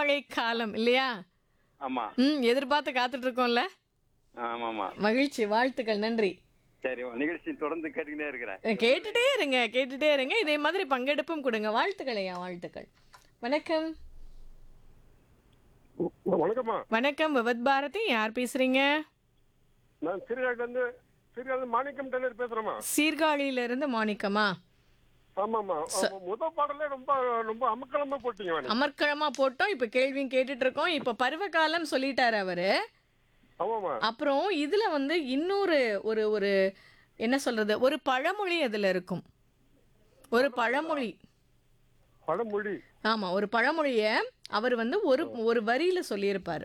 அடைமழை காலம் இல்லையா ஆமா ம் எதிர்பார்த்து காத்துட்டு இருக்கோம்ல ஆமா ஆமா மகிழ்ச்சி வாழ்த்துக்கள் நன்றி சரி உன் நிகழ்ச்சி தொடர்ந்து கேட்டுக்கிட்டே இருக்கிறேன் அஹ் கேட்டுட்டே இருங்க கேட்டுட்டே இருங்க இதே மாதிரி பங்கெடுப்பும் கொடுங்க வாழ்த்துக்கள் ஐயா வாழ்த்துக்கள் வணக்கம் வணக்கம்மா வணக்கம் விவத் பாரதி யார் பேசுறீங்க நான் சீர்காழில இருந்து சீர்காழி மாணிக்கம் டெய்லர் பேசுறேம்மா சீர்காழியில இருந்து மாணிக்கமா ஆமாம்மா ஆமா, முத பாடலே ரொம்ப ரொம்ப அமக்கலமா போட்டீங்க மேடம் அமர்க்களமா போட்டோம் இப்ப கேள்வியும் கேட்டுட்டு இருக்கோம் இப்ப பருவகாலம் சொல்லிட்டாரு அவரு ஆமாம்மா அப்புறம் இதுல வந்து இன்னொரு ஒரு ஒரு என்ன சொல்றது ஒரு பழமொழி அதுல இருக்கும் ஒரு பழமொழி பழமொழி ஆமா ஒரு பழமொழிய அவர் வந்து ஒரு ஒரு வரியில சொல்லியிருப்பாரு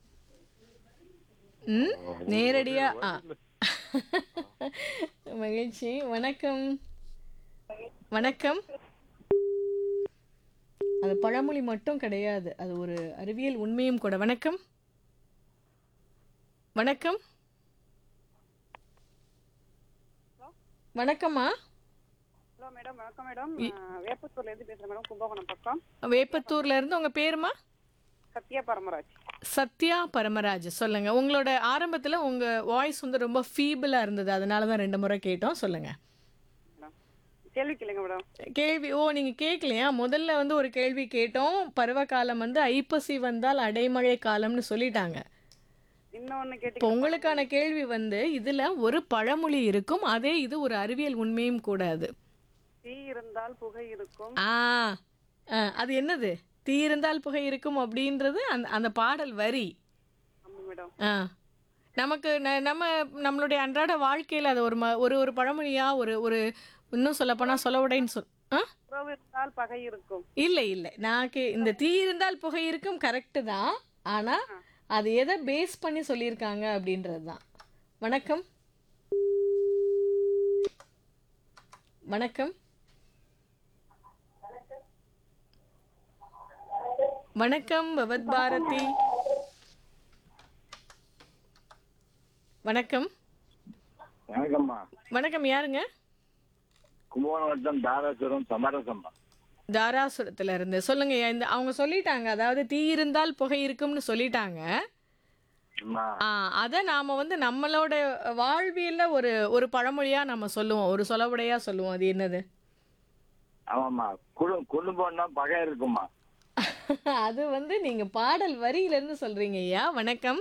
ம் நேரடியா ஆ. மகிழ்ச்சி வணக்கம் வணக்கம் அது பழமொழி மட்டும் கிடையாது அது ஒரு அறிவியல் உண்மையும் கூட வணக்கம் வணக்கம் வணக்கம்மா ஹலோ மேடம் வணக்கம் மேடம் நான் வேப்பத்தூர்ல இருந்து பேசுறேன் மேடம் கும்பகோணம் பக்கம் வேப்பத்தூர்ல இருந்து உங்க பேருமா சத்யா பரமராஜ் சத்யா பரமராஜ் சொல்லுங்க உங்களோட ஆரம்பத்துல உங்க வாய்ஸ் வந்து ரொம்ப ஃபீபிளா இருந்தது அதனால தான் ரெண்டு முறை கேட்டோம் சொல்லுங்க மேடம் கேள்வி கேளுங்க மேடம் கேள்வி ஓ நீங்க கேட்கலையா முதல்ல வந்து ஒரு கேள்வி கேட்டோம் பருவகாலம் வந்து ஐப்பசி வந்தால் அடைமழை காலம்னு சொல்லிட்டாங்க இன்னொன்னு இப்போ கேட்டீங்க உங்களுக்கான கேள்வி வந்து இதுல ஒரு பழமொழி இருக்கும் அதே இது ஒரு அறிவியல் உண்மையும் கூட அது தீ இருந்தால் புகை இருக்கும் ஆ ஆ, அது என்னது தீ இருந்தால் புகை இருக்கும் அப்படின்றது அந்த அந்த பாடல் வரி ஆமா மேடம் ஆ நமக்கு ந- நம்ம நம்மளுடைய அன்றாட வாழ்க்கையில் அது ஒரு ம ஒரு ஒரு பழமொழியா ஒரு ஒரு இன்னும் சொல்லப்போனால் சொல்லவுடைன்னு சொல் ஆ உறவு இருந்தால் பகை இருக்கும் இல்லை இல்லை நான் கே இந்த தீ இருந்தால் புகை இருக்கும் கரெக்டு தான் ஆனால் அது எதை பேஸ் பண்ணி சொல்லியிருக்காங்க அப்படின்றது தான் வணக்கம் வணக்கம் வணக்கம் பவத் பாரதி வணக்கம் வணக்கம்மா வணக்கம் யாருங்க கும்பகோணம் வட்டம் தாராசுரம் சமரசம்மா தாராசுரத்துல இருந்து சொல்லுங்க இந்த அவங்க சொல்லிட்டாங்க அதாவது தீ இருந்தால் புகை இருக்கும்னு சொல்லிட்டாங்க அம்மா, ஆ அதை நாம வந்து நம்மளோட வாழ்வியல்ல ஒரு ஒரு பழமொழியா நம்ம சொல்லுவோம் ஒரு சொலவுடையா சொல்லுவோம் அது என்னது ஆமாம்மா குழு குடும்பம்னா பகை இருக்குமா அது வந்து நீங்க பாடல் வரியில இருந்து சொல்றீங்க ஐயா வணக்கம்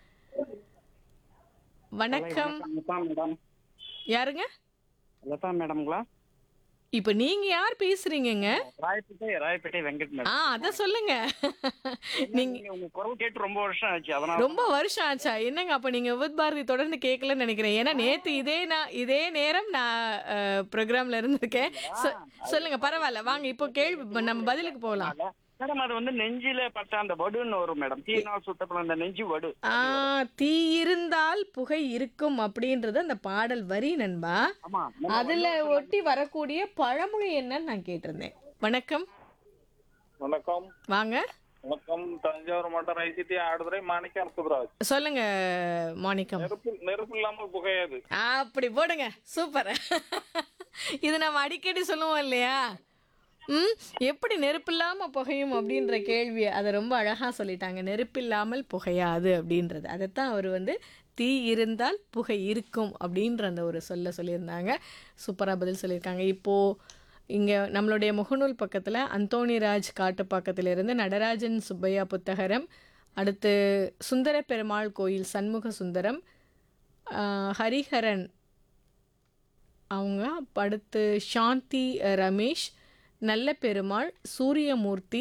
வணக்கம் லதா மேடம் யாருங்க லதா மேடம்ங்களா இப்ப நீங்க யார் பேசுறீங்கங்க ராயப்பேட்டை ராயப்பேட்டை வெங்கட் ஆ மேடம் அத சொல்லுங்க நீங்க நீங்க உங்க குரல் கேட்டு ரொம்ப வருஷம் ஆச்சு அதனால ரொம்ப வருஷம் ஆச்சா என்னங்க அப்ப நீங்க வித் பாரதி தொடர்ந்து கேட்கலன்னு நினைக்கிறேன் ஏன்னா நேத்து இதே நான் இதே நேரம் நான் ப்ரோக்ராம்ல இருந்திருக்கேன் சொ- சொல்லுங்க பரவாயில்ல வாங்க இப்போ கேள்வி நம்ம பதிலுக்கு போகலாம் மேடம் அது வந்து நெஞ்சில பட்ட அந்த வடுன்னு வரும் மேடம் தீனால் சுத்தப்பட அந்த நெஞ்சு வடு ஆ தீ இருந்தால் புகை இருக்கும் அப்படின்றது அந்த பாடல் வரி நண்பா ஆமா அதுல ஒட்டி வரக்கூடிய பழமொழி என்னன்னு நான் கேட்டிருந்தேன் வணக்கம் வணக்கம் வாங்க வணக்கம் தஞ்சாவூர் மாவட்டம் ஐசிடி ஆடுதுறை மாணிக்கம் சுப்ராஜ் சொல்லுங்க மாணிக்கம் நெருப்பு நெருப்பு இல்லாமல் புகையாது அப்படி போடுங்க சூப்பர் இது நம்ம அடிக்கடி சொல்லுவோம் இல்லையா ம் எப்படி நெருப்பில்லாமல் புகையும் அப்படின்ற கேள்வி அதை ரொம்ப அழகாக சொல்லிட்டாங்க நெருப்பில்லாமல் புகையாது அப்படின்றது அதைத்தான் அவர் வந்து தீ இருந்தால் புகை இருக்கும் அப்படின்ற அந்த ஒரு சொல்ல சொல்லியிருந்தாங்க சூப்பராக பதில் சொல்லியிருக்காங்க இப்போது இங்கே நம்மளுடைய முகநூல் பக்கத்தில் அந்தோணிராஜ் காட்டுப்பாக்கத்திலிருந்து நடராஜன் சுப்பையா புத்தகரம் அடுத்து சுந்தர பெருமாள் கோயில் சண்முக சுந்தரம் ஆஹ் ஹரிஹரன் அவங்க அப்ப அடுத்து சாந்தி அஹ், ரமேஷ் நல்ல பெருமாள் சூரியமூர்த்தி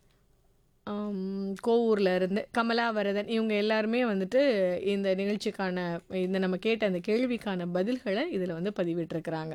ஆம், கோவூர்ல இருந்து கமலாவரதன் இவங்க எல்லாருமே வந்துட்டு இந்த நிகழ்ச்சிக்கான இந்த நம்ம கேட்ட அந்த கேள்விக்கான பதில்களை இதில் வந்து பதிவிட்டிருக்கிறாங்க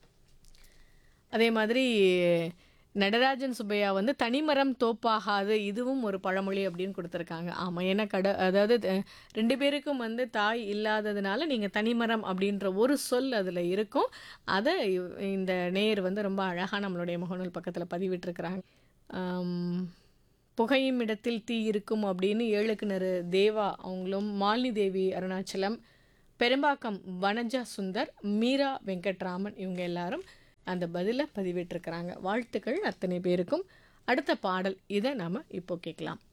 அதே மாதிரி நடராஜன் சுப்பையா வந்து தனிமரம் தோப்பாகாது இதுவும் ஒரு பழமொழி அப்படின்னு கொடுத்துருக்காங்க ஆமாம் ஏன்னா கட அதாவது அஹ், ரெண்டு பேருக்கும் வந்து தாய் இல்லாததுனால நீங்கள் தனிமரம் அப்படின்ற ஒரு சொல் அதில் இருக்கும் அதை இவ்- இந்த நேர் வந்து ரொம்ப அழகாக நம்மளுடைய முகநூல் பக்கத்தில் பதிவிட்டிருக்கிறாங்க ஆம், புகையும் இடத்தில் தீ இருக்கும் அப்படின்னு ஏழுக்கிணறு தேவா அவங்களும் மாலினி தேவி அருணாச்சலம் பெரும்பாக்கம் வனஜா சுந்தர் மீரா வெங்கட்ராமன் இவங்க எல்லாரும் அந்த பதிலை பதிவிட்டிருக்கிறாங்க வாழ்த்துக்கள் அத்தனை பேருக்கும் அடுத்த பாடல் இதை நாம் இப்போ கேட்கலாம்